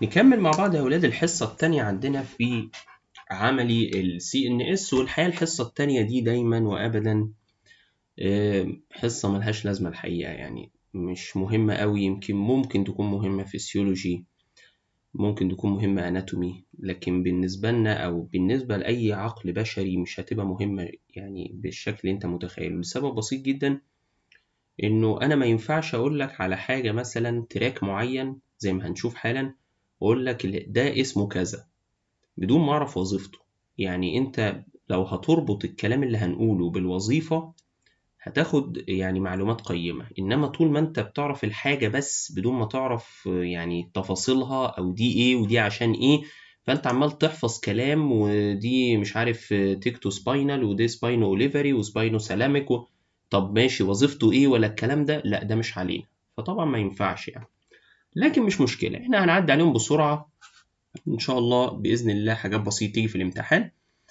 نكمل مع بعض يا أولاد الحصة التانية عندنا في عملي ال CNS والحقيقة الحصة التانية دي دايما وأبدا آه، حصة ملهاش لازمة الحقيقة يعني مش مهمة أوي يمكن ممكن تكون مهمة فيسيولوجي ممكن تكون مهمة أناتومي لكن بالنسبة لنا أو بالنسبة لأي عقل بشري مش هتبقى مهمة يعني بالشكل اللي أنت متخيله لسبب بسيط جدا إنه أنا ما ينفعش أقول لك على حاجة مثلا تراك معين زي ما هنشوف حالا وأقول لك ال- ده اسمه كذا بدون ما أعرف وظيفته يعني أنت لو هتربط الكلام اللي هنقوله بالوظيفة هتاخد يعني معلومات قيمة إنما طول ما أنت بتعرف الحاجة بس بدون ما تعرف يعني تفاصيلها أو دي إيه ودي عشان إيه فأنت عمال تحفظ كلام ودي مش عارف تيكتو سباينال ودي سباينو أوليفري وسباينو سلامك و... طب ماشي وظيفته إيه ولا الكلام ده لا ده مش علينا فطبعا ما ينفعش يعني لكن مش مشكلة إحنا هنعدي عليهم بسرعة إن شاء الله بإذن الله حاجات بسيطة تيجي في الامتحان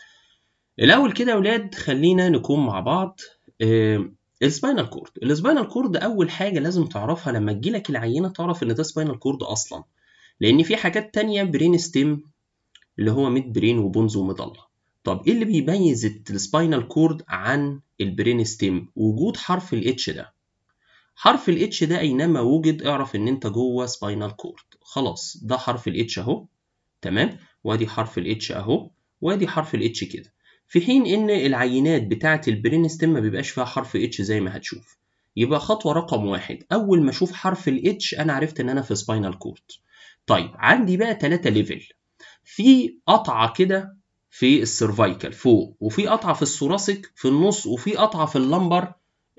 الأول كده يا ولاد خلينا نكون مع بعض السباينال كورد السباينال كورد أول حاجة لازم تعرفها لما تجيلك العينة تعرف إن ده سباينال كورد أصلا لأن في حاجات تانية برين ستيم اللي هو ميد برين وبونز ومضلة طب إيه اللي بيميز السباينال كورد عن البرين ستيم وجود حرف الاتش ده حرف الاتش ده أينما وجد اعرف إن أنت جوه سباينال كورد خلاص ده حرف الاتش أهو تمام وادي حرف الاتش أهو وادي حرف الاتش كده في حين ان العينات بتاعه البرين ستيم ما بيبقاش فيها حرف اتش زي ما هتشوف يبقى خطوه رقم واحد اول ما اشوف حرف الاتش انا عرفت ان انا في سباينال كورد طيب عندي بقى ثلاثة ليفل في قطعه كده في السيرفايكال فوق وفي قطعه في الثوراسيك في النص وفي قطعه في اللمبر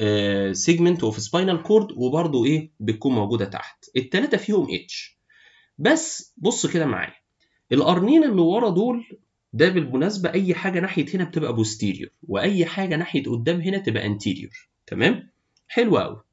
سيجمنت وفي سباينال كورد وبرده ايه بتكون موجوده تحت الثلاثه فيهم اتش بس بص كده معايا القرنين اللي ورا دول ده بالمناسبة أي حاجة ناحية هنا بتبقى بوستيريور وأي حاجة ناحية قدام هنا تبقى انتيريور تمام؟ حلو أوي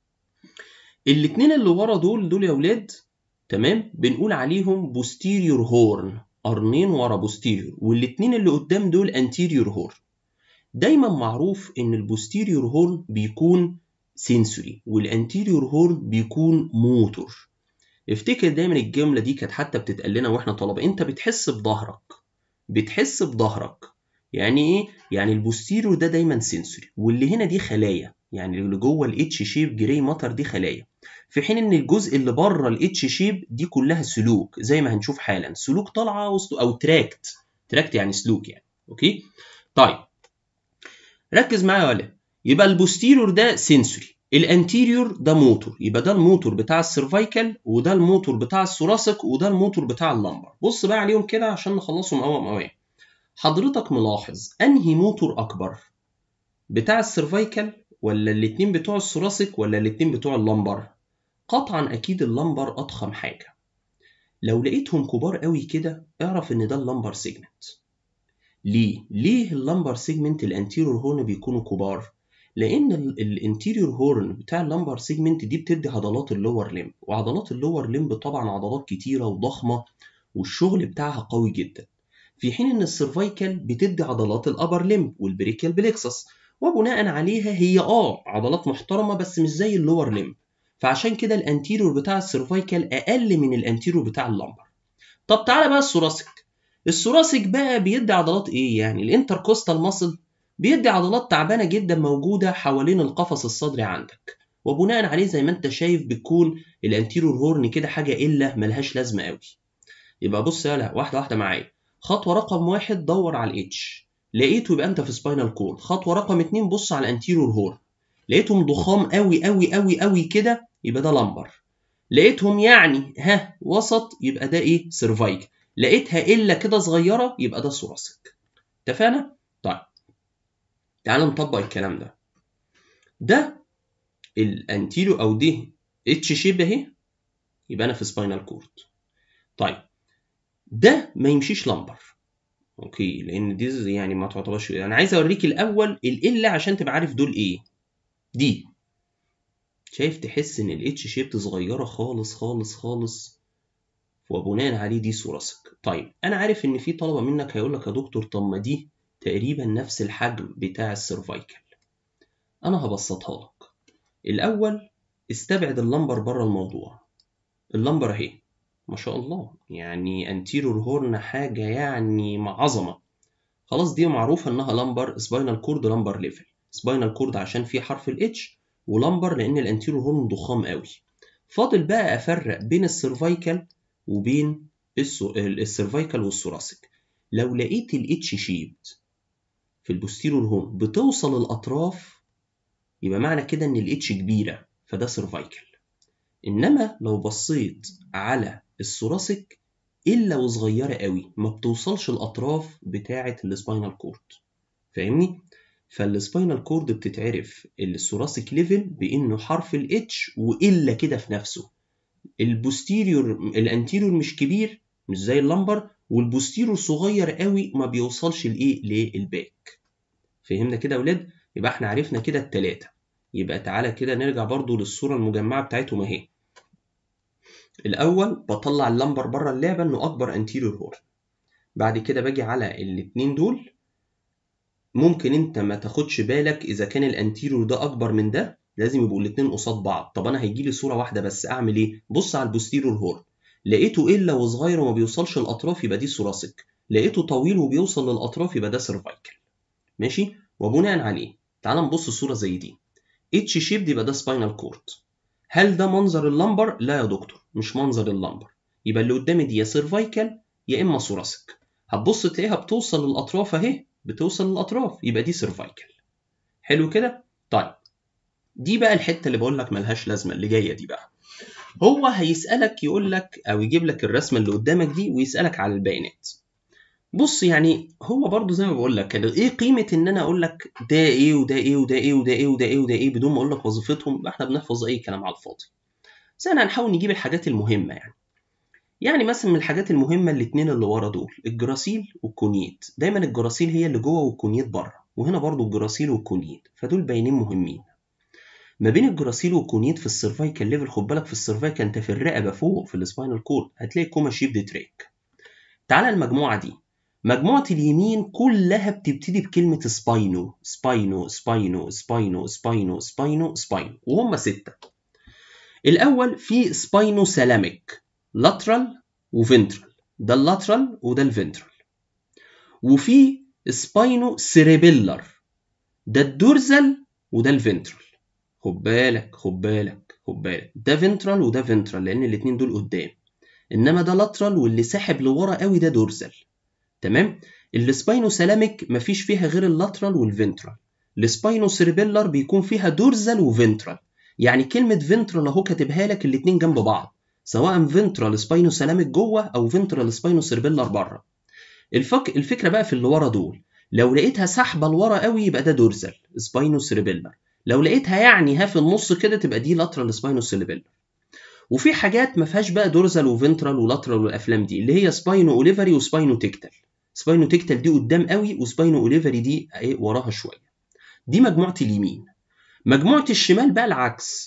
الاتنين اللي ورا دول دول يا ولاد تمام بنقول عليهم بوستيريور هورن قرنين ورا بوستيريور والاتنين اللي قدام دول انتيريور هورن دايما معروف ان البوستيريور هورن بيكون سنسوري والانتيريور هورن بيكون موتور افتكر دايما الجملة دي كانت حتى بتتقال لنا واحنا طلبة انت بتحس بظهرك بتحس بظهرك يعني ايه يعني البوستيريور ده دايما سنسوري واللي هنا دي خلايا يعني اللي جوه الاتش شيب جراي ماتر دي خلايا في حين ان الجزء اللي بره الاتش شيب دي كلها سلوك زي ما هنشوف حالا سلوك طالعه وسلوك او تراكت تراكت يعني سلوك يعني اوكي طيب ركز معايا ولا يبقى البوستيريور ده سنسوري الانتيريور ده موتور يبقى ده الموتور بتاع السيرفايكال وده الموتور بتاع الثوراسيك وده الموتور بتاع اللمبر بص بقى عليهم كده عشان نخلصهم اوام اوام حضرتك ملاحظ انهي موتور اكبر بتاع السيرفايكال ولا الاتنين بتوع الثوراسيك ولا الاتنين بتوع اللمبر قطعا اكيد اللمبر اضخم حاجه لو لقيتهم كبار قوي كده اعرف ان ده اللمبر سيجمنت ليه ليه اللمبر سيجمنت الانتيريور هون بيكونوا كبار لان الانتيريور هورن بتاع اللمبر سيجمنت دي بتدي عضلات اللور ليمب وعضلات اللور ليمب طبعا عضلات كتيره وضخمه والشغل بتاعها قوي جدا في حين ان السيرفايكال بتدي عضلات الابر ليمب والبريكيال بليكسس وبناء عليها هي اه عضلات محترمه بس مش زي اللور ليمب فعشان كده الانتيريور بتاع السيرفايكال اقل من الانتيريور بتاع اللمبر طب تعالى بقى الثوراسيك الثوراسيك بقى بيدي عضلات ايه يعني الانتركوستال ماسل بيدي عضلات تعبانه جدا موجوده حوالين القفص الصدري عندك وبناء عليه زي ما انت شايف بتكون الانتيريور هورن كده حاجه الا ملهاش لازمه قوي يبقى بص يلا واحده واحده معايا خطوه رقم واحد دور على الاتش لقيته يبقى انت في سباينال كورد خطوه رقم اتنين بص على الانتيريور هورن لقيتهم ضخام قوي قوي قوي قوي كده يبقى ده لمبر لقيتهم يعني ها وسط يبقى ده ايه سيرفايك لقيتها الا كده صغيره يبقى ده ثوراسيك اتفقنا طيب تعال نطبق الكلام ده ده الانتيريو او دي اتش شيب اهي يبقى انا في سباينال كورد طيب ده ما يمشيش لمبر اوكي لان دي يعني ما تعتبرش انا عايز اوريك الاول القله عشان تبقى عارف دول ايه دي شايف تحس ان الاتش شيب صغيره خالص خالص خالص وبناء عليه دي ثوراسيك طيب انا عارف ان في طلبه منك هيقول لك يا دكتور طب ما دي تقريبا نفس الحجم بتاع السيرفايكال انا هبسطها لك الاول استبعد اللمبر بره الموضوع اللمبر اهي ما شاء الله يعني انتيرور هورن حاجه يعني عظمه خلاص دي معروفه انها لمبر سباينال كورد لمبر ليفل سباينال كورد عشان فيه حرف الاتش ولمبر لان الانتيرور هورن ضخام قوي فاضل بقى افرق بين السيرفايكال وبين السيرفايكال والثوراسيك لو لقيت الاتش شيبد في البوستيرور هورن بتوصل الاطراف يبقى معنى كده ان الاتش كبيره فده سيرفايكال انما لو بصيت على الثوراسيك الا وصغيره قوي ما بتوصلش الاطراف بتاعه السباينال كورد فاهمني فالسباينال كورد بتتعرف الثوراسيك ليفل بانه حرف الاتش والا كده في نفسه البوستيريور الانتيريور مش كبير مش زي اللمبر والبوستيريور صغير قوي ما بيوصلش لايه للباك فهمنا كده يا ولاد يبقى احنا عرفنا كده التلاتة يبقى تعالى كده نرجع برضو للصورة المجمعة بتاعتهم اهي الأول بطلع اللمبر بره اللعبة إنه أكبر انتيريور هورن بعد كده باجي على الاتنين دول ممكن أنت ما تاخدش بالك إذا كان الانتيريور ده أكبر من ده لازم يبقوا الاتنين قصاد بعض طب أنا هيجيلي صورة واحدة بس أعمل إيه؟ بص على البوستيريور هورن لقيته إلا وصغير وما بيوصلش الأطراف يبقى دي ثوراسيك لقيته طويل وبيوصل للأطراف يبقى ده سيرفايكل ماشي وبناء عليه تعال نبص الصورة زي دي اتش شيب يبقى ده سباينال كورد هل ده منظر اللمبر؟ لا يا دكتور مش منظر اللمبر يبقى اللي قدامي دي يا سيرفايكال يا اما ثوراسيك هتبص تلاقيها بتوصل للاطراف اهي بتوصل للاطراف يبقى دي سيرفايكال حلو كده طيب دي بقى الحته اللي بقول لك ملهاش لازمه اللي جايه دي بقى هو هيسالك يقول لك او يجيب لك الرسمه اللي قدامك دي ويسالك على البيانات بص يعني هو برضو زي ما بقول لك ايه قيمه ان انا اقول لك ده ايه وده ايه وده ايه وده ايه وده ايه وده ايه بدون ما اقول لك وظيفتهم احنا بنحفظ اي كلام على الفاضي بس احنا هنحاول نجيب الحاجات المهمه يعني يعني مثلا من الحاجات المهمه الاثنين اللي ورا دول الجراسيل والكونيت دايما الجراسيل هي اللي جوه والكونيت بره وهنا برضو الجراسيل والكونيت فدول باينين مهمين ما بين الجراسيل والكونيت في السيرفايكال ليفل خد بالك في السيرفايكال انت في الرقبه فوق في السباينال كورد هتلاقي كوما شيبد تريك تعالى المجموعه دي مجموعة اليمين كلها بتبتدي بكلمة سباينو سباينو سباينو سباينو سباينو سباينو سباينو وهم ستة الأول في سباينو سلاميك لاترال وفنترال ده اللاترال وده الفنترال وفي سباينو سيريبيلر ده الدورزال وده الفنترال خد بالك خد بالك خد بالك ده فنترال وده فنترال لأن الاتنين دول قدام إنما ده لاترال واللي ساحب لورا قوي ده دورزال تمام السباينو سلاميك مفيش فيها غير اللاترال والفنترال السباينو سيربيلر بيكون فيها دورزال وفنترال يعني كلمة فنترال اهو كاتبها لك الاتنين جنب بعض سواء فنترال سباينو سلاميك جوه او فنترال سباينو سيربيلر بره الفك... الفكرة بقى في اللي ورا دول لو لقيتها سحبة لورا قوي يبقى ده دورزال سباينو سيربيلر لو لقيتها يعني ها في النص كده تبقى دي لاترال سباينو سيربيلر وفي حاجات ما فيهاش بقى دورزال وفنترال ولاترال والافلام دي اللي هي سباينو اوليفري وسباينو تكتل سباينو تكتل دي قدام قوي وسباينو اوليفري دي ايه وراها شويه دي مجموعه اليمين مجموعه الشمال بقى العكس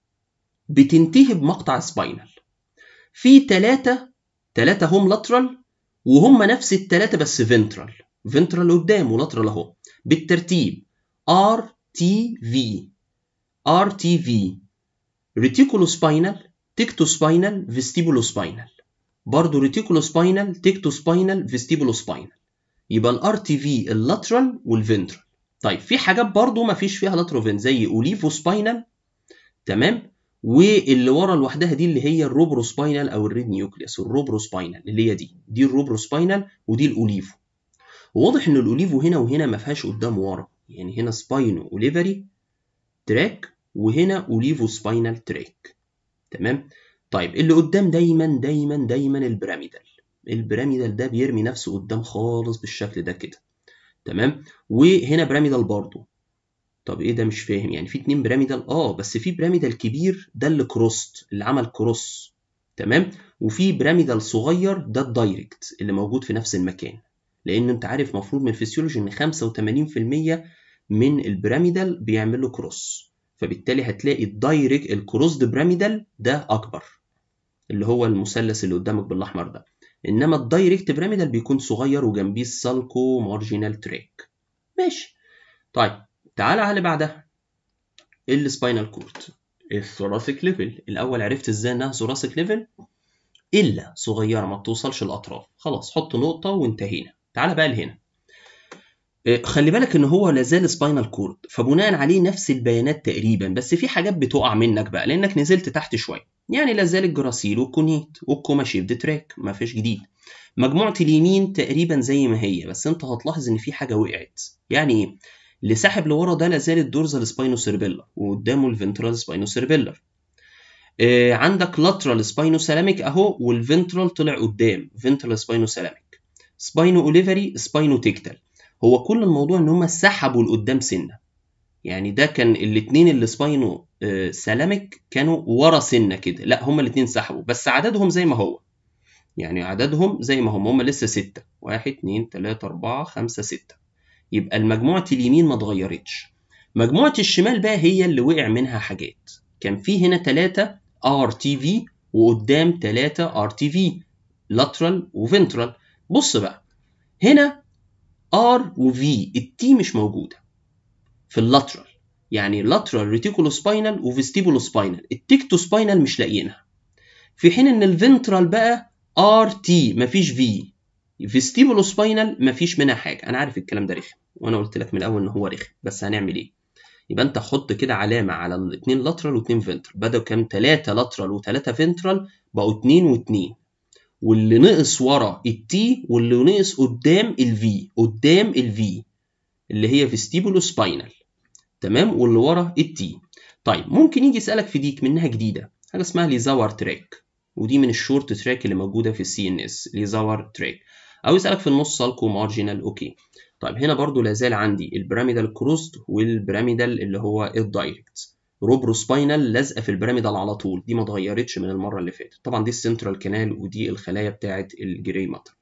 بتنتهي بمقطع سباينال في ثلاثة ثلاثة هم لاترال وهم نفس الثلاثة بس فنترال فنترال قدام ولاترال اهو بالترتيب ار تي في ار تي في ريتيكولو سباينال تكتو سباينال فيستيبولو سباينال برضه ريتيكولو سباينال تكتو سباينال فيستيبولو سباينال يبقى الار تي في اللاترال والفنترال طيب في حاجات برضه ما فيش فيها لاتروفين زي اوليفو سباينال تمام واللي ورا لوحدها دي اللي هي الروبرو سباينال او الريد نيوكليوس الروبرو سباينال اللي هي دي دي الروبرو سباينال ودي الاوليفو واضح ان الاوليفو هنا وهنا ما فيهاش قدام ورا يعني هنا سباينو اوليفري تراك وهنا اوليفو سباينال تراك تمام طيب اللي قدام دايما دايما دايما البيراميدال البيراميدال ده بيرمي نفسه قدام خالص بالشكل ده كده تمام وهنا بيراميدال برضه طب ايه ده مش فاهم يعني في اتنين بيراميدال اه بس في بيراميدال كبير ده اللي كروست اللي عمل كروس تمام وفي بيراميدال صغير ده الدايركت اللي موجود في نفس المكان لان انت عارف مفروض من الفسيولوجي ان 85% من البيراميدال بيعمل له كروس فبالتالي هتلاقي الدايركت الكروسد بيراميدال ده اكبر اللي هو المثلث اللي قدامك بالاحمر ده انما الدايركت بيراميدال بيكون صغير وجنبيه السالكو مارجينال تراك ماشي طيب تعالى على اللي بعدها السباينال كورد الثوراسيك ليفل الاول عرفت ازاي انها ثوراسيك ليفل الا صغيره ما بتوصلش الاطراف خلاص حط نقطه وانتهينا تعال بقى لهنا آه، خلي بالك ان هو لازال سباينال كورد فبناء عليه نفس البيانات تقريبا بس في حاجات بتقع منك بقى لانك نزلت تحت شويه يعني لازال الجراسيل والكونيت والكوما شيفد تراك ما فيش جديد مجموعه اليمين تقريبا زي ما هي بس انت هتلاحظ ان في حاجه وقعت يعني ايه اللي ساحب لورا ده لازال الدورزال سباينو سيربيلا وقدامه الفنترال سباينو سيربيلر آه عندك لاترال سباينو سلاميك اهو والفنترال طلع قدام فنترال سباينو سلاميك سباينو اوليفري سباينو تيكتال هو كل الموضوع ان هم سحبوا لقدام سنه يعني ده كان الاثنين اللي سباينو آه سلاميك كانوا ورا سنه كده لا هم الاثنين سحبوا بس عددهم زي ما هو يعني عددهم زي ما هم هم لسه ستة واحد اتنين تلاتة أربعة خمسة ستة يبقى المجموعة اليمين ما اتغيرتش مجموعة الشمال بقى هي اللي وقع منها حاجات كان في هنا تلاتة ار تي في وقدام تلاتة ار تي في لاترال وفنترال بص بقى هنا ار وفي التي مش موجودة في اللاترال يعني لاترال ريتيكولو سباينال وفيستيبولو سباينال التيكتو سباينال مش لاقيينها في حين ان الفنترال بقى ار تي مفيش في فيستيبولو سباينال مفيش منها حاجه انا عارف الكلام ده رخم وانا قلت لك من الاول ان هو رخم بس هنعمل ايه يبقى انت حط كده علامه على الاثنين لاترال واثنين فنترال بدأوا كام ثلاثه لاترال وثلاثه فنترال بقوا اثنين واثنين واللي نقص ورا التي واللي نقص قدام الفي قدام الفي اللي هي فيستيبولو سباينال تمام واللي ورا التي طيب ممكن يجي يسالك في ديك منها جديده حاجه اسمها ليزاور تراك ودي من الشورت تراك اللي موجوده في السي ان اس ليزاور تراك او يسالك في النص سالكو مارجينال اوكي طيب هنا برضو لازال عندي البيراميدال كروست والبيراميدال اللي هو الدايركت روبرو سباينال لازقه في البيراميدال على طول دي ما اتغيرتش من المره اللي فاتت طبعا دي السنترال كانال ودي الخلايا بتاعه الجري ماتر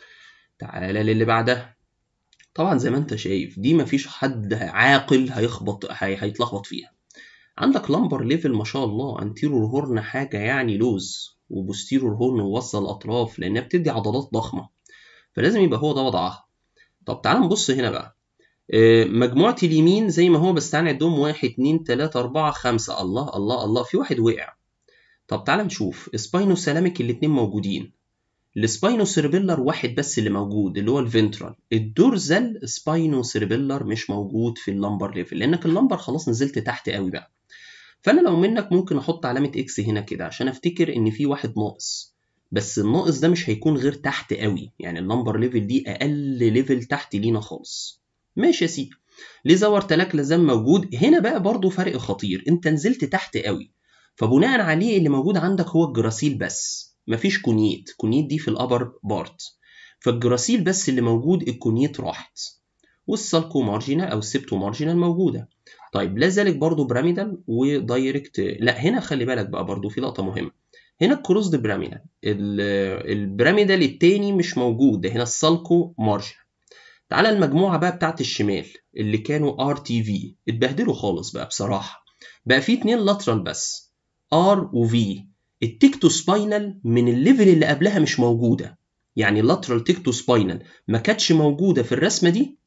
تعالى للي بعدها طبعا زي ما انت شايف دي مفيش حد عاقل هيخبط هي... هيتلخبط فيها عندك لمبر ليفل ما شاء الله انتيرور هورن حاجه يعني لوز وبوستيرور هورن ووصل الاطراف لانها بتدي عضلات ضخمه فلازم يبقى هو ده وضعها طب تعال نبص هنا بقى مجموعة اليمين زي ما هو بس تعالى نعدهم واحد اتنين تلاتة أربعة خمسة الله الله الله في واحد وقع طب تعالى نشوف سباينو سلاميك الاتنين موجودين السباينو سيربيلر واحد بس اللي موجود اللي هو الفنترال الدورزال سباينو سيربيلر مش موجود في اللمبر ليفل لانك اللمبر خلاص نزلت تحت قوي بقى فانا لو منك ممكن احط علامه اكس هنا كده عشان افتكر ان في واحد ناقص بس الناقص ده مش هيكون غير تحت قوي يعني اللمبر ليفل دي اقل ليفل تحت لينا خالص ماشي يا سيدي ليه زور تلاك لازم موجود هنا بقى برضو فرق خطير انت نزلت تحت قوي فبناء عليه اللي موجود عندك هو الجراسيل بس مفيش كونيت كونيت دي في الابر بارت فالجراسيل بس اللي موجود الكونيت راحت والسالكو مارجينال او السبتو مارجينال موجوده طيب لا زالت برضو براميدال ودايركت لا هنا خلي بالك بقى برضو في لقطه مهمه هنا الكروسد براميدال البراميدال التاني مش موجود ده هنا السالكو مارجينال تعالى المجموعه بقى بتاعت الشمال اللي كانوا ار تي في اتبهدلوا خالص بقى بصراحه بقى في اتنين لاترال بس ار وفي التيكتو سباينال من الليفل اللي قبلها مش موجوده يعني اللاترال تيكتو سباينال ما كانتش موجوده في الرسمه دي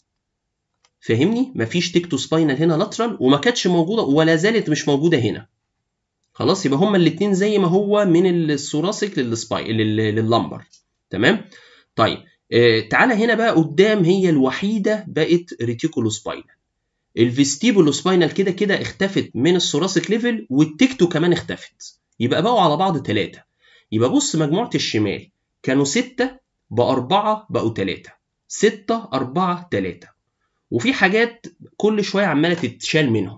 فاهمني مفيش تيكتو سباينال هنا لاترال وما كانتش موجوده ولا زالت مش موجوده هنا خلاص يبقى هما الاثنين زي ما هو من الثوراسيك للسباي لللمبر تمام طيب آه تعالى هنا بقى قدام هي الوحيده بقت ريتيكولو سباينال الفيستيبولو سباينال كده كده اختفت من الثوراسيك ليفل والتيكتو كمان اختفت يبقى بقوا على بعض ثلاثه يبقى بص مجموعه الشمال كانوا ستة بأربعة بقوا ثلاثة ستة أربعة ثلاثة وفي حاجات كل شويه عماله تتشال منهم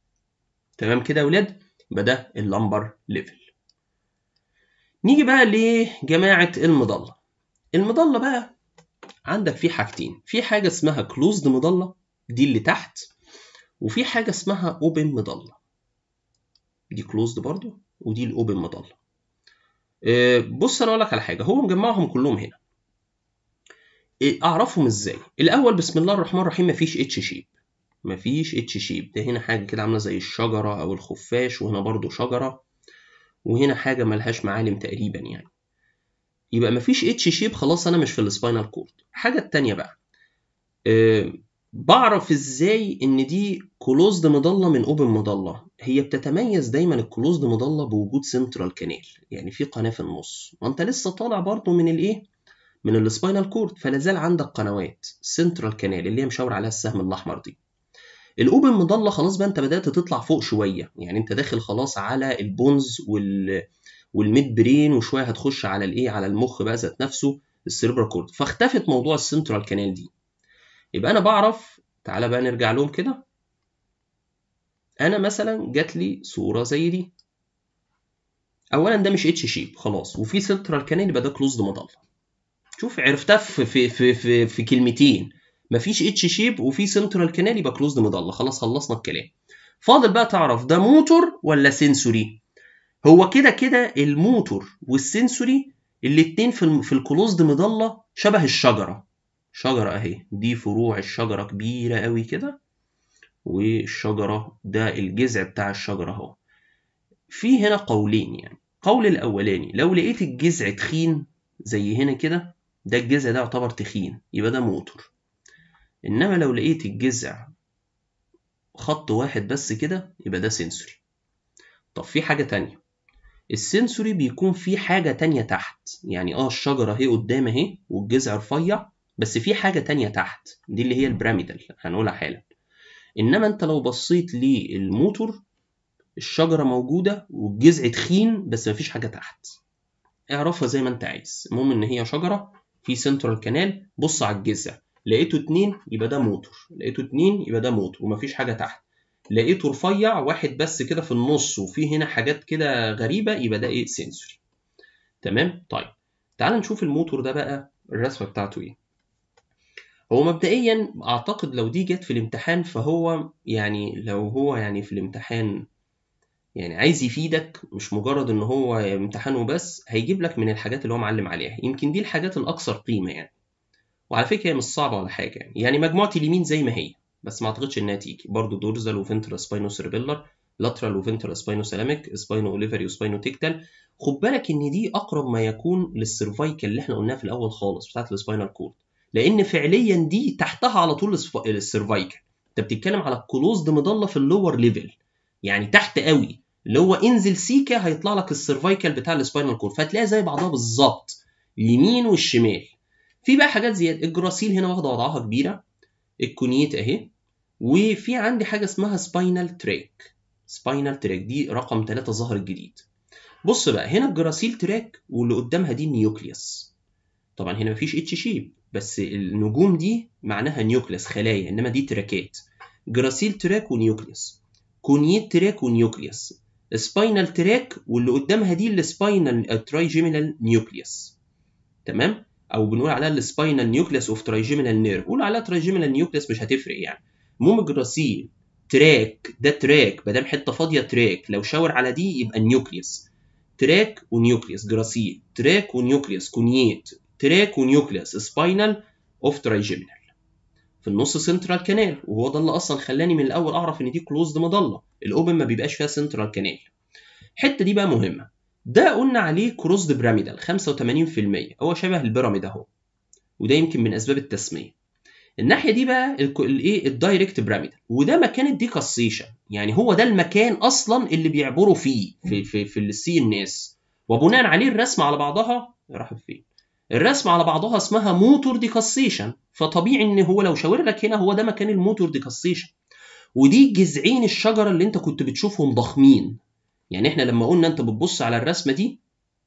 تمام كده يا ولاد يبقى ده اللمبر ليفل نيجي بقى لجماعه المضله المضله بقى عندك في حاجتين في حاجه اسمها كلوزد مضله دي اللي تحت وفي حاجه اسمها اوبن مضله دي كلوزد برضو ودي الاوبن مضله بص انا اقول لك على حاجه هو مجمعهم كلهم هنا اعرفهم ازاي الاول بسم الله الرحمن الرحيم مفيش اتش شيب مفيش اتش شيب ده هنا حاجه كده عامله زي الشجره او الخفاش وهنا برضو شجره وهنا حاجه ملهاش معالم تقريبا يعني يبقى مفيش اتش شيب خلاص انا مش في السباينال كورد الحاجه التانية بقى بعرف ازاي ان دي كلوزد مضله من اوبن مضله هي بتتميز دايما الكلوزد مضله بوجود سنترال كانال يعني في قناه في النص وانت لسه طالع برضه من الايه من السباينال كورد فلازال عندك قنوات سنترال كانال اللي هي مشاور عليها السهم الاحمر دي الاوبن مضله خلاص بقى انت بدات تطلع فوق شويه يعني انت داخل خلاص على البونز وال والميد برين وشويه هتخش على الايه على المخ بقى ذات نفسه السيربرال كورد فاختفت موضوع السنترال كانال دي يبقى انا بعرف تعالى بقى نرجع لهم كده انا مثلا جات لي صوره زي دي اولا ده مش اتش شيب خلاص وفي سنترال كانال يبقى ده كلوزد مضله شوف عرفتها في في في في, في كلمتين مفيش اتش شيب وفي سنترال كانال يبقى كلوزد مضله خلاص خلصنا الكلام فاضل بقى تعرف ده موتور ولا سنسوري هو كده كده الموتور والسنسوري الاتنين في في الكلوزد مضله شبه الشجره شجره اهي دي فروع الشجره كبيره قوي كده والشجره ده الجذع بتاع الشجره اهو في هنا قولين يعني قول الاولاني لو لقيت الجذع تخين زي هنا كده ده الجذع ده يعتبر تخين يبقى ده موتور انما لو لقيت الجذع خط واحد بس كده يبقى ده سنسوري طب في حاجة تانية السنسوري بيكون في حاجة تانية تحت يعني اه الشجرة اهي قدام اهي والجذع رفيع بس في حاجة تانية تحت دي اللي هي البراميدال هنقولها حالا انما انت لو بصيت للموتور الشجرة موجودة والجذع تخين بس مفيش حاجة تحت اعرفها زي ما انت عايز المهم ان هي شجرة في سنترال كانال بص على الجذع لقيته اتنين يبقى ده موتور لقيته اتنين يبقى ده موتور ومفيش حاجة تحت لقيته رفيع واحد بس كده في النص وفي هنا حاجات كده غريبة يبقى ده ايه سنسوري تمام طيب تعال نشوف الموتور ده بقى الرسمة بتاعته ايه هو مبدئيا اعتقد لو دي جت في الامتحان فهو يعني لو هو يعني في الامتحان يعني عايز يفيدك مش مجرد ان هو امتحان وبس هيجيب لك من الحاجات اللي هو معلم عليها يمكن دي الحاجات الاكثر قيمه يعني وعلى فكره هي مش صعبه ولا حاجه يعني يعني مجموعه اليمين زي ما هي بس ما اعتقدش انها تيجي برضه دورزال وفنترال سباينو سيربيلر لاترال وفنترال سباينو سلاميك سباينو اوليفري وسباينو تيكتال خد بالك ان دي اقرب ما يكون للسيرفايكال اللي احنا قلناها في الاول خالص بتاعت السباينال كورد لان فعليا دي تحتها على طول السيرفايكال انت بتتكلم على الكلوزد مضله في اللور ليفل يعني تحت قوي اللي هو انزل سيكا هيطلع لك السيرفايكال بتاع السباينال كورد فهتلاقيها زي بعضها بالظبط اليمين والشمال في بقى حاجات زياده الجراسيل هنا واخده وضعها كبيره الكونيت اهي وفي عندي حاجه اسمها سباينال تراك سباينال تراك دي رقم 3 ظهر الجديد بص بقى هنا الجراسيل تراك واللي قدامها دي النيوكليوس طبعا هنا مفيش اتش شيب بس النجوم دي معناها نيوكليوس خلايا انما دي تراكات جراسيل تراك ونيوكليوس كونيت تراك ونيوكليوس سباينال تراك واللي قدامها دي السباينال ترايجيمينال نيوكليوس تمام او بنقول عليها السباينال نيوكليوس اوف ترايجيمينال نيرف قول عليها ترايجيمينال نيوكليوس مش هتفرق يعني المهم الجراسيل تراك ده تراك ما دام حته فاضيه تراك لو شاور على دي يبقى النيوكليوس تراك ونيوكليوس جراسيل تراك ونيوكليوس كونيت تراك ونيوكليوس سباينال اوف ترايجيمينال في النص سنترال كانال وهو ده اللي اصلا خلاني من الاول اعرف ان دي كلوزد مضله الاوبن ما بيبقاش فيها سنترال كانال الحته دي بقى مهمه ده قلنا عليه كروزد بيراميدال 85% هو شبه البيراميد اهو وده يمكن من اسباب التسميه الناحيه دي بقى الايه الدايركت بيراميدال وده مكان الديكاسيشن يعني هو ده المكان اصلا اللي بيعبروا فيه في في في السي ان اس وبناء عليه الرسمه على بعضها راحت فين الرسمه على بعضها اسمها موتور ديكاسيشن فطبيعي ان هو لو شاور لك هنا هو ده مكان الموتور ديكاسيشن ودي جذعين الشجره اللي انت كنت بتشوفهم ضخمين يعني احنا لما قلنا انت بتبص على الرسمه دي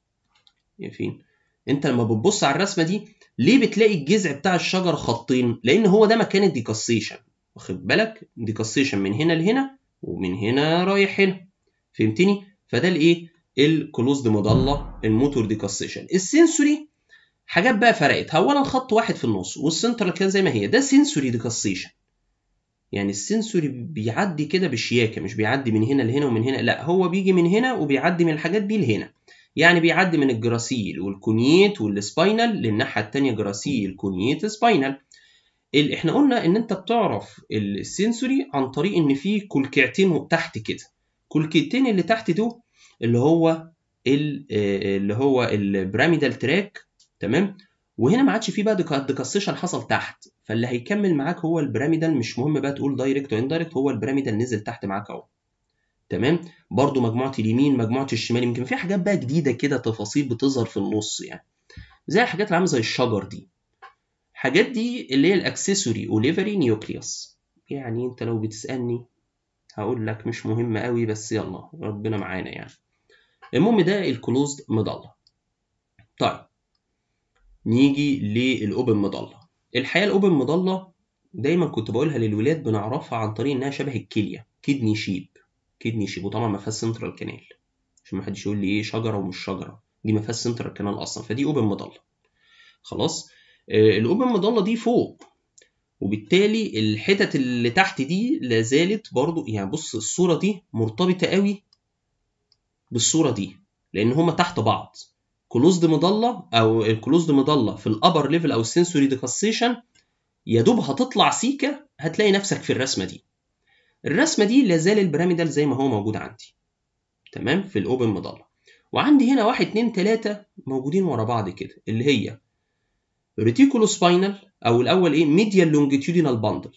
فين انت لما بتبص على الرسمه دي ليه بتلاقي الجذع بتاع الشجره خطين لان هو ده مكان الديكاسيشن واخد بالك ديكاسيشن من هنا لهنا ومن هنا رايح هنا فهمتني فده الايه الكلوزد مضله الموتور ديكاسيشن السنسوري حاجات بقى فرقت اولا خط واحد في النص والسنترال كان زي ما هي ده سنسوري ديكاسيشن يعني السنسوري بيعدي كده بشياكه مش بيعدي من هنا لهنا ومن هنا لا هو بيجي من هنا وبيعدي من الحاجات دي لهنا يعني بيعدي من الجراسيل والكونيت والسباينال للناحيه الثانيه جراسيل كونيت سباينال احنا قلنا ان انت بتعرف السنسوري عن طريق ان في كلكعتين تحت كده كلكعتين اللي تحت دول اللي هو اللي هو البراميدال تراك تمام وهنا ما عادش فيه بقى ديكاسيشن حصل تحت فاللي هيكمل معاك هو البيراميدال مش مهم بقى تقول دايركت واندايركت هو البيراميدال نزل تحت معاك اهو تمام برضو مجموعه اليمين مجموعه الشمال يمكن في حاجات بقى جديده كده تفاصيل بتظهر في النص يعني زي الحاجات اللي عامله زي الشجر دي الحاجات دي اللي هي الاكسسوري اوليفري نيوكليوس يعني انت لو بتسالني هقول لك مش مهم قوي بس يلا ربنا معانا يعني المهم ده الكلوزد مضله طيب نيجي للاوبن مضله الحقيقه الاوبن مضله دايما كنت بقولها للولاد بنعرفها عن طريق انها شبه الكليه كدني شيب كدني شيب وطبعا ما فيهاش سنترال كانال عشان ما حدش يقول لي ايه شجره ومش شجره دي ما فيهاش سنترال كانال اصلا فدي اوبن مضله خلاص آه الاوبن مضله دي فوق وبالتالي الحتت اللي تحت دي لازالت برضو يعني بص الصوره دي مرتبطه قوي بالصوره دي لان هما تحت بعض كلوزد مضله او الكلوزد مضله في الابر ليفل او السنسوري ديكاسيشن يا دوب هتطلع سيكه هتلاقي نفسك في الرسمه دي الرسمه دي لازال البيراميدال زي ما هو موجود عندي تمام في الاوبن مضله وعندي هنا واحد اتنين تلاته موجودين ورا بعض كده اللي هي ريتيكولو سباينال او الاول ايه ميديال لونجيتيودينال باندل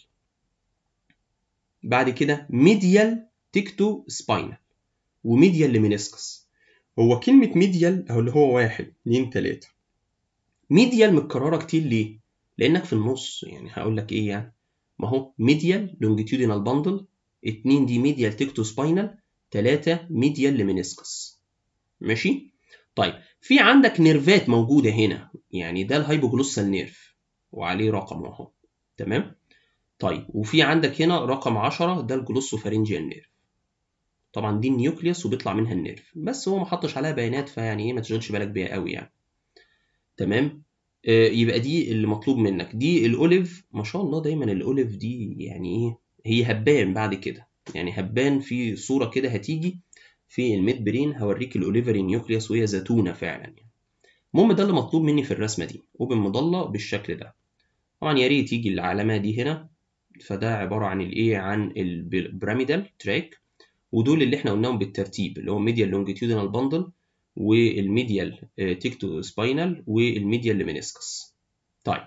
بعد كده ميديال تيكتو سباينال وميديال لمينيسكس هو كلمة ميديال أو اللي هو واحد اتنين تلاتة ميديال متكررة كتير ليه؟ لأنك في النص يعني هقول لك إيه يعني؟ ما هو ميديال لونجيتيودينال باندل اتنين دي ميديال تيكتو سباينال تلاتة ميديال لمينيسكس ماشي؟ طيب في عندك نيرفات موجودة هنا يعني ده الهايبوجلوسال نيرف وعليه رقم اهو تمام؟ طيب وفي عندك هنا رقم 10 ده الجلوسوفارينجيال نيرف طبعا دي النيوكليوس وبيطلع منها النيرف بس هو ما حطش عليها بيانات فيعني ايه ما تشغلش بالك بيها قوي يعني تمام آه يبقى دي اللي مطلوب منك دي الاوليف ما شاء الله دايما الاوليف دي يعني ايه هي هبان بعد كده يعني هبان في صوره كده هتيجي في الميد برين هوريك الاوليفري نيوكليوس وهي زيتونه فعلا يعني المهم ده اللي مطلوب مني في الرسمه دي اوبن مضله بالشكل ده طبعا يا ريت يجي العلامه دي هنا فده عباره عن الايه عن البيراميدال تراك ودول اللي احنا قلناهم بالترتيب اللي هو ميديال لونجيتيودينال باندل والميديال تيكتو سباينال والميديال لمينيسكس طيب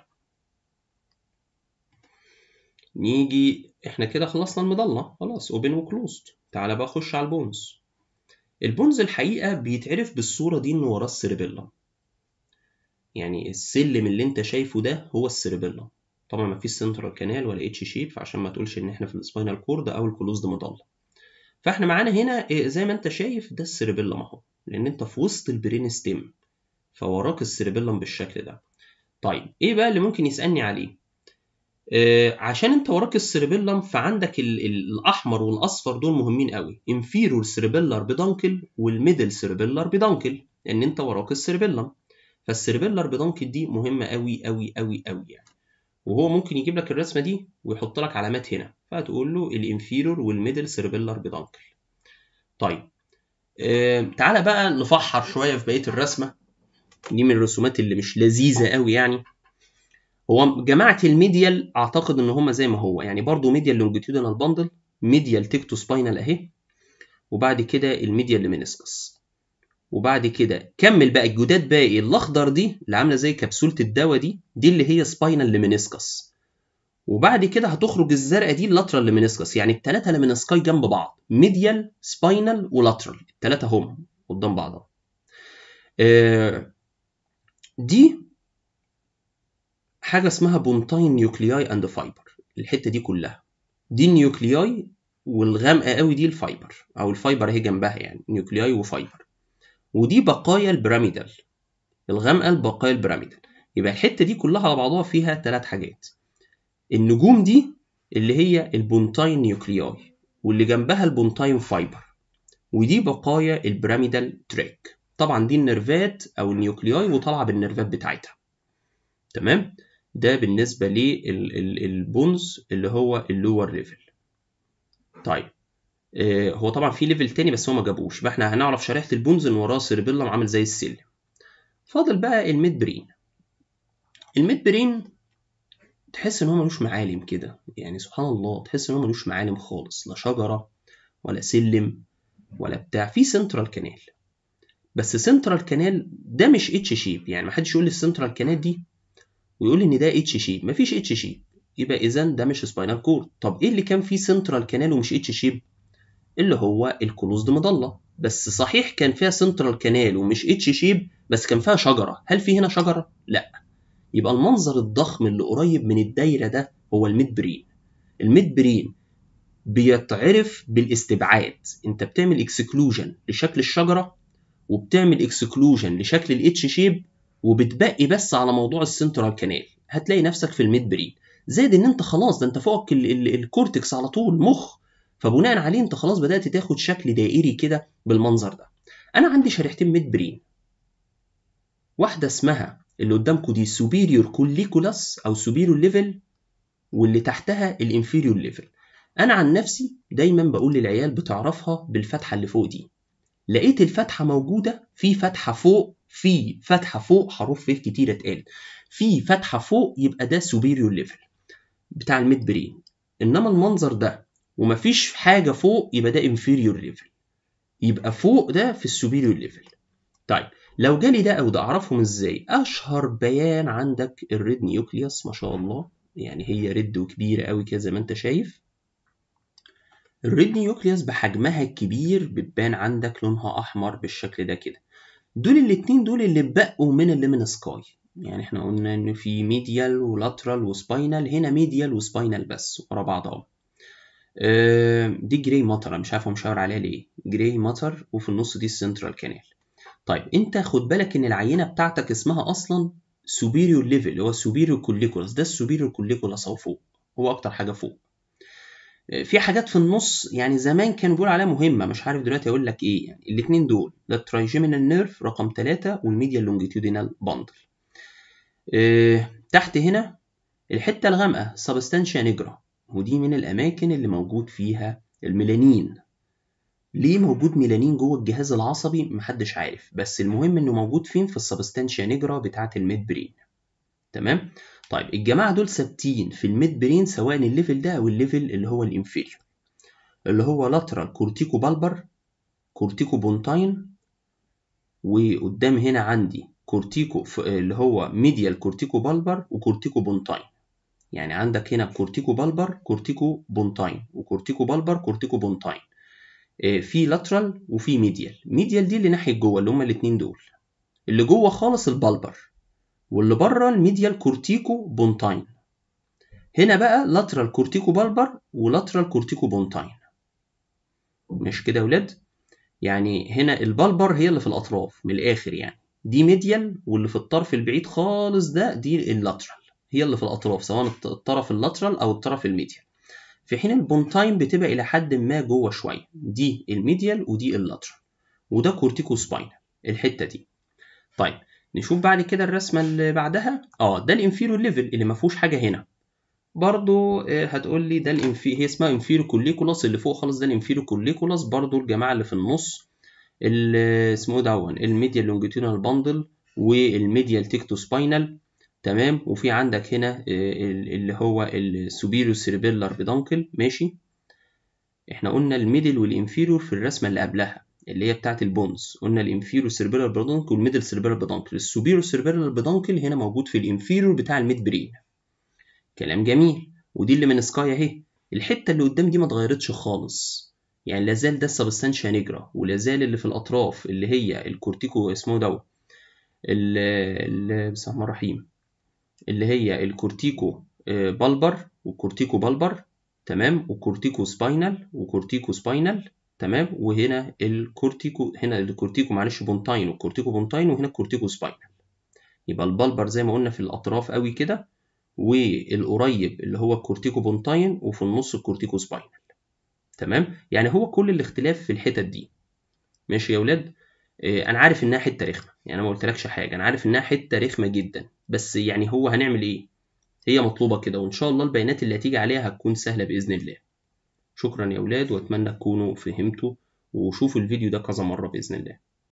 نيجي احنا كده خلصنا المضله خلاص اوبن وكلوزد تعالى بقى خش على البونز البونز الحقيقه بيتعرف بالصوره دي انه وراه السيربيلم يعني السلم اللي انت شايفه ده هو السيربيلم طبعا ما فيش سنترال كانال ولا اتش شيب فعشان ما تقولش ان احنا في السباينال كورد او الكلوزد مضله فاحنا معانا هنا زي ما انت شايف ده السيربيلم اهو لان انت في وسط البرين ستيم فوراك السيربيلم بالشكل ده طيب ايه بقى اللي ممكن يسالني عليه آه عشان انت وراك السيربيلم فعندك ال ال الاحمر والاصفر دول مهمين قوي انفيرور سيربيلر بدانكل والميدل سيربيلر بدانكل لان انت وراك السيربيلم فالسيربيلر بدانكل دي مهمه قوي قوي قوي قوي يعني وهو ممكن يجيب لك الرسمه دي ويحط لك علامات هنا فتقول له الانفيرور والميدل سيربيلر بدانكل طيب آه تعالى بقى نفحر شويه في بقيه الرسمه دي من الرسومات اللي مش لذيذه قوي يعني هو جماعه الميديال اعتقد ان هم زي ما هو يعني برضو ميديال لونجيتيودينال باندل ميديال تيكتو سباينال اهي وبعد كده الميديال لمينيسكس وبعد كده كمل بقى الجداد باقي الاخضر دي اللي عامله زي كبسوله الدواء دي دي اللي هي سباينال لمينيسكس وبعد كده هتخرج الزرقاء دي اللاترال لمينيسكس يعني الثلاثه لمينيسكاي جنب بعض ميديال سباينال ولاترال الثلاثه هم قدام بعض آه دي حاجه اسمها بونتاين نيوكلياي اند فايبر الحته دي كلها دي النيوكلياي والغامقه قوي دي الفايبر او الفايبر اهي جنبها يعني نيوكلياي وفايبر ودي بقايا البيراميدال الغامقه البقايا البيراميدال يبقى الحته دي كلها على بعضها فيها ثلاث حاجات النجوم دي اللي هي البونتاين نيوكلياي واللي جنبها البونتاين فايبر ودي بقايا البيراميدال تراك طبعا دي النيرفات او النيوكلياي وطالعه بالنيرفات بتاعتها تمام ده بالنسبه للبونز اللي هو اللور ليفل طيب آه هو طبعا في ليفل تاني بس هو ما جابوش يبقى احنا هنعرف شريحه البونز ان وراه سيربيلم عامل زي السلم فاضل بقى الميد برين الميد برين تحس ان هو ملوش معالم كده يعني سبحان الله تحس ان هو ملوش معالم خالص لا شجره ولا سلم ولا بتاع في سنترال كانال بس سنترال كانال ده مش اتش شيب يعني ما حدش يقول لي السنترال كانال دي ويقول لي ان ده اتش شيب مفيش اتش شيب يبقى اذا ده مش سباينال كورد طب ايه اللي كان فيه سنترال كانال ومش اتش شيب اللي هو الكلوزد مضله بس صحيح كان فيها سنترال كانال ومش اتش شيب بس كان فيها شجره هل في هنا شجره لا يبقى المنظر الضخم اللي قريب من الدايره ده هو الميد برين الميد برين بيتعرف بالاستبعاد انت بتعمل اكسكلوجن لشكل الشجره وبتعمل اكسكلوجن لشكل الاتش شيب وبتبقي بس على موضوع السنترال كانال هتلاقي نفسك في الميد برين زائد ان انت خلاص ده انت فوقك ال- ال- الكورتكس على طول مخ فبناء عليه انت خلاص بدات تاخد شكل دائري كده بالمنظر ده انا عندي شريحتين ميد برين واحده اسمها اللي قدامكم دي سوبيريور كوليكولاس او سوبيريور ليفل واللي تحتها الانفيريور ليفل انا عن نفسي دايما بقول للعيال بتعرفها بالفتحه اللي فوق دي لقيت الفتحه موجوده في فتحه فوق في فتحه فوق حروف ف كتيره اتقالت في فتحه فوق يبقى ده سوبيريور ليفل بتاع الميد برين انما المنظر ده ومفيش حاجه فوق يبقى ده انفيريور ليفل يبقى فوق ده في السوبيريور ليفل طيب لو جالي ده او ده اعرفهم ازاي اشهر بيان عندك الريد نيوكليوس ما شاء الله يعني هي ريد وكبيره قوي كده زي ما انت شايف الريد نيوكليوس بحجمها الكبير بتبان عندك لونها احمر بالشكل ده كده دول الاتنين دول اللي بقوا من الليمن سكاي يعني احنا قلنا ان في ميديال ولاترال وسباينال هنا ميديال وسباينال بس ورا بعض اهو آه، دي جراي ماتر انا مش عارف هو مشاور عليها ليه جراي ماتر وفي النص دي السنترال كانال طيب انت خد بالك ان العينه بتاعتك اسمها اصلا سوبيريور ليفل اللي هو سوبيريور كوليكولاس ده السوبيريور كوليكولاس اهو فوق هو اكتر حاجه فوق آه، في حاجات في النص يعني زمان كانوا بيقولوا عليها مهمه مش عارف دلوقتي اقول لك ايه يعني الاثنين دول ده الترايجيمينال نيرف رقم 3 والميديال لونجيتيودينال باندل آه، تحت هنا الحته الغامقه سبستانشيا نيجرا ودي من الاماكن اللي موجود فيها الميلانين ليه موجود ميلانين جوه الجهاز العصبي محدش عارف بس المهم انه موجود فين في السبستانشيا نيجرا بتاعه الميد برين تمام طيب الجماعه دول ثابتين في الميد برين سواء الليفل ده او الليفل اللي هو الانفيريور اللي هو لاترال كورتيكو بالبر كورتيكو بونتاين وقدام هنا عندي كورتيكو ف- اللي هو ميديال كورتيكو بالبر وكورتيكو بونتاين يعني عندك هنا كورتيكو بالبر كورتيكو بونتاين وكورتيكو بالبر كورتيكو بونتاين آه، في لاترال وفي ميديال ميديال دي اللي ناحيه جوه اللي هما الاثنين دول اللي جوه خالص البالبر واللي بره الميديال كورتيكو بونتاين هنا بقى لاترال كورتيكو بالبر ولاترال كورتيكو بونتاين مش كده يا ولاد يعني هنا البالبر هي اللي في الاطراف من الاخر يعني دي ميديال واللي في الطرف البعيد خالص ده دي اللاترال هي اللي في الاطراف سواء الط- الطرف اللاترال او الطرف الميديال في حين البونتاين بتبقى الى حد ما جوه شويه دي الميديال ودي اللاترال وده كورتيكو سباينال الحته دي طيب نشوف بعد كده الرسمه اللي بعدها اه ده الانفيرو ليفل اللي ما فيهوش حاجه هنا برضو آه، هتقول لي ده الانفي هي اسمها انفيرو كوليكولاس اللي فوق خالص ده الانفيرو كوليكولاس برضو الجماعه اللي في النص اللي اسمه دون الميديال لونجيتودينال باندل والميديال تيكتو سباينال تمام وفي عندك هنا آه، ال- اللي هو السوبيريو سيربيلار بيدانكل ماشي احنا قلنا الميدل والانفيريور في الرسمه اللي قبلها اللي هي بتاعه البونز قلنا الانفيريور سيربيلار بيدانكل والميدل سيربيلار بيدانكل السوبيريور سيربيلار بيدانكل هنا موجود في الانفيريور بتاع الميد برين كلام جميل ودي اللي من سكاي اهي الحته اللي قدام دي ما اتغيرتش خالص يعني لازال ده السبستانشيا نيجرا ولازال اللي في الاطراف اللي هي الكورتيكو اسمه دو ال- ال- بسم الله الرحمن الرحيم اللي هي الكورتيكو آه، بالبر وكورتيكو بالبر تمام وكورتيكو سباينال وكورتيكو سباينال تمام وهنا الكورتيكو هنا الكورتيكو معلش بونتاين والكورتيكو بونتاين وهنا الكورتيكو سباينال يبقى البالبر زي ما قلنا في الاطراف قوي كده والقريب اللي هو الكورتيكو بونتاين وفي النص الكورتيكو سباينال تمام يعني هو كل الاختلاف في الحتت دي ماشي يا ولاد آه، انا عارف انها حته رخمه يعني انا ما قلتلكش حاجه انا عارف انها حته رخمه جدا بس يعني هو هنعمل ايه هي مطلوبه كده وان شاء الله البيانات اللي هتيجي عليها هتكون سهله باذن الله شكرا يا ولاد واتمنى تكونوا فهمتوا وشوفوا الفيديو ده كذا مره باذن الله